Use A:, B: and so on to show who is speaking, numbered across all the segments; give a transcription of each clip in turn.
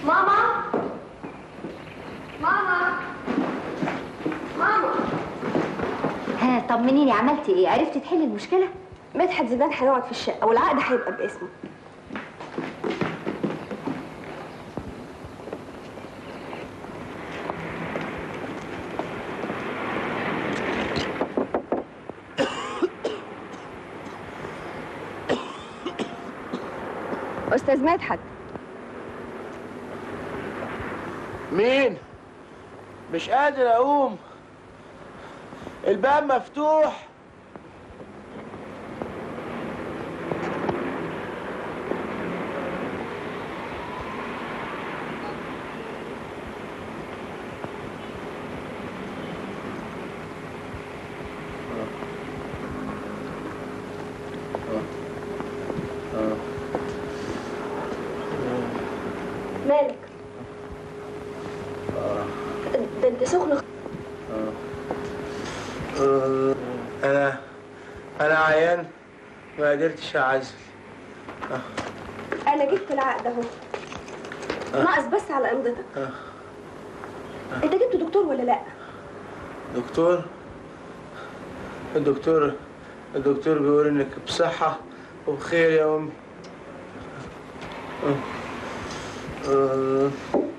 A: ماما ماما ماما
B: ها طمنيني عملتي ايه عرفتي تحلي المشكله
A: مدحت زيدان هيقعد في الشقه والعقد هيبقى باسمه استاذ مدحت
C: مين؟ مش قادر اقوم الباب مفتوح
A: مالك ده انت سخن
C: انا انا عيان ما قدرتش اعزل
A: انا جبت العقد اهو ناقص بس على امضتك
C: آه.
A: انت جبت دكتور ولا لا
C: دكتور الدكتور الدكتور بيقول انك بصحة وبخير يا امي آه. آه.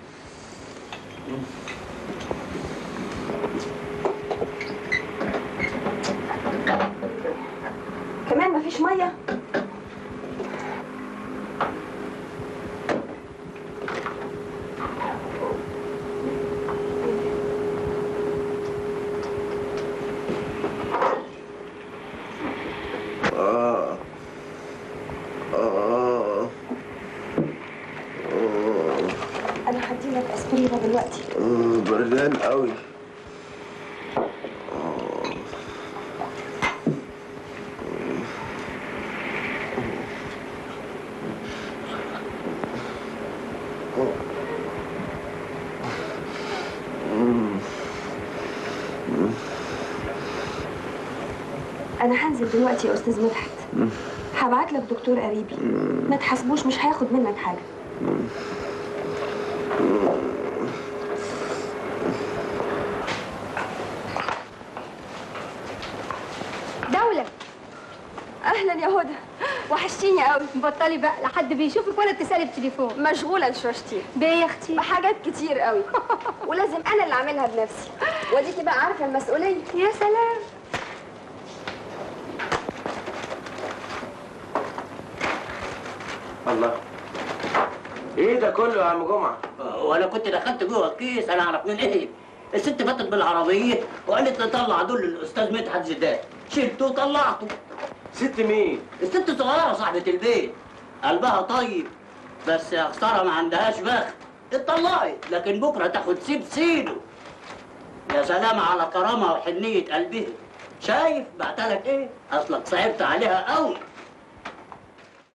A: كمان مفيش ميه
C: آه. آه.
A: انا هدي لك اسبرينه دلوقتي
C: آه. بردان قوي
A: انا هنزل دلوقتي يا استاذ مدحت هبعت لك دكتور قريبي ما تحاسبوش مش هياخد منك حاجه
B: دوله
A: اهلا يا هدى وحشتيني قوي
B: بطلي بقى لا حد بيشوفك ولا بتسالي بتليفون
A: مشغوله لشوشتي
B: بيه يا اختي
A: بحاجات كتير قوي ولازم انا اللي اعملها بنفسي وديكي بقى عارفه المسؤوليه
B: يا سلام
C: الله ايه ده كله يا عم جمعة؟
D: وانا كنت دخلت جوه الكيس انا اعرف من ايه الست فاتت بالعربيه وقالت لي طلع دول للاستاذ مدحت زيدان شلته وطلعته
C: ست مين؟
D: الست صغيره صاحبه البيت قلبها طيب بس يا خساره ما عندهاش بخت اتطلقت لكن بكره تاخد سيب سيده يا سلام على كرامه وحنيه قلبها شايف بعتلك ايه اصلك صعبت عليها قوي